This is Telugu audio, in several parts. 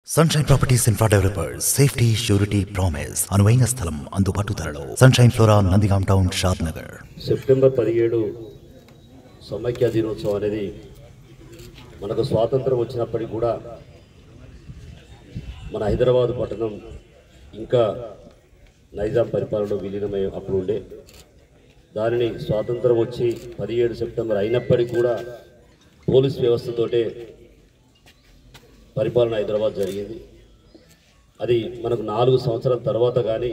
sunshine properties infra developers safety surety promise అనువైన స్థలం అందుబాటు ధరలో sunshine flora Nandigam town Shad Nagar September పదిహేడు సమైక్య దినోత్సవం అనేది మనకు స్వాతంత్రం వచ్చినప్పటికీ కూడా మన హైదరాబాద్ పట్టణం ఇంకా నైజాం పరిపాలనలో విలీనమై అప్పుడు ఉండే దానిని స్వాతంత్రం వచ్చి పదిహేడు సెప్టెంబర్ అయినప్పటికీ కూడా పోలీస్ వ్యవస్థతోటే పరిపాలన హైదరాబాద్ జరిగింది అది మనకు నాలుగు సంవత్సరాల తర్వాత కానీ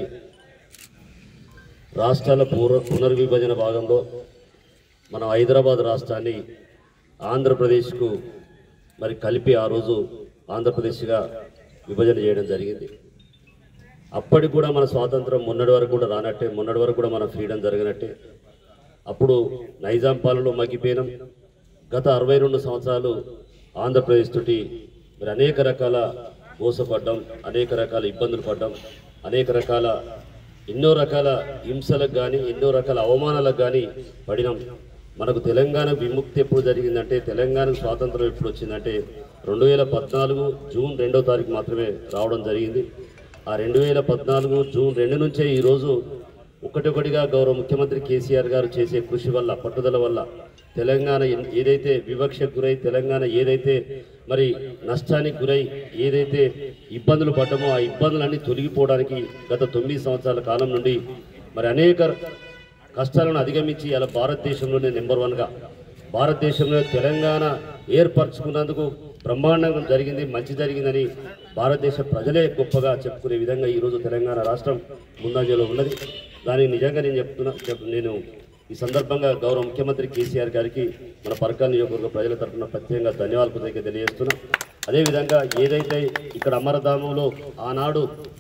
రాష్ట్రాల పూర్వ పునర్విభజన భాగంలో మనం హైదరాబాద్ రాష్ట్రాన్ని ఆంధ్రప్రదేశ్కు మరి కలిపి ఆ రోజు ఆంధ్రప్రదేశ్గా విభజన చేయడం జరిగింది అప్పటికి కూడా మన స్వాతంత్రం మొన్నటి వరకు కూడా రానట్టే మొన్నటి వరకు కూడా మన ఫ్రీడమ్ జరగనట్టే అప్పుడు నైజాం పాలనలో మగ్గిపోయినాం గత అరవై రెండు సంవత్సరాలు ఆంధ్రప్రదేశ్ తోటి మరి అనేక రకాల మోసపడ్డాం అనేక రకాల ఇబ్బందులు పడ్డాం అనేక రకాల ఎన్నో రకాల హింసలకు కానీ ఎన్నో రకాల అవమానాలకు కానీ పడినాం మనకు తెలంగాణ విముక్తి ఎప్పుడు జరిగిందంటే తెలంగాణకు స్వాతంత్రం ఎప్పుడు వచ్చిందంటే రెండు వేల పద్నాలుగు జూన్ రెండో తారీఖు మాత్రమే రావడం జరిగింది ఆ రెండు వేల పద్నాలుగు జూన్ రెండు నుంచే ఈరోజు ఒకటొకటిగా గౌరవ ముఖ్యమంత్రి కేసీఆర్ గారు చేసే కృషి వల్ల పట్టుదల వల్ల తెలంగాణ ఎన్- ఏదైతే వివక్షకు గురై తెలంగాణ ఏదైతే మరి నష్టానికి గురై ఏదైతే ఇబ్బందులు పడ్డామో ఆ ఇబ్బందులన్నీ తొలగిపోవడానికి గత తొమ్మిది సంవత్సరాల కాలం నుండి మరి అనేక కష్టాలను అధిగమించి అలా భారతదేశంలోనే నెంబర్ వన్గా భారతదేశంలో తెలంగాణ ఏర్పరచుకున్నందుకు బ్రహ్మాండంగా జరిగింది మంచి జరిగిందని భారతదేశ ప్రజలే గొప్పగా చెప్పుకునే విధంగా ఈరోజు తెలంగాణ రాష్ట్రం ముందంజలో ఉన్నది దానికి నిజంగా నేను చెప్తున్నా చెప్- నేను ఈ సందర్భంగా గౌరవ ముఖ్యమంత్రి కేసీఆర్ గారికి మన పరకాల నియోజకవర్గ ప్రజల తరఫున ప్రత్యేకంగా ధన్యవాదాలు కృతజ్ఞత తెలియజేస్తున్నా అదేవిధంగా ఏదైతే ఇక్కడ అమరధామంలో ఆనాడు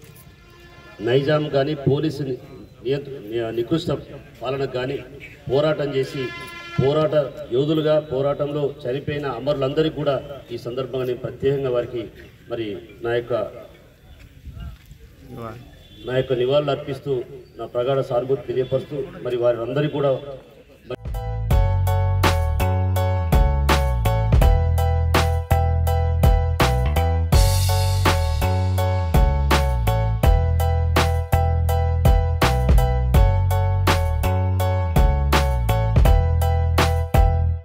నైజాం కానీ పోలీసు ని- నియంత్ర ని- నికృష్ట పాలనకు కానీ పోరాటం చేసి పోరాట యోధులుగా పోరాటంలో చనిపోయిన అమరులందరికీ కూడా ఈ సందర్భంగా నేను ప్రత్యేకంగా వారికి మరి నా యొక్క నా యొక్క నివాళులు అర్పిస్తూ నా ప్రగాఢ సానుభూతి తెలియపరుస్తూ మరి వారందరికీ కూడా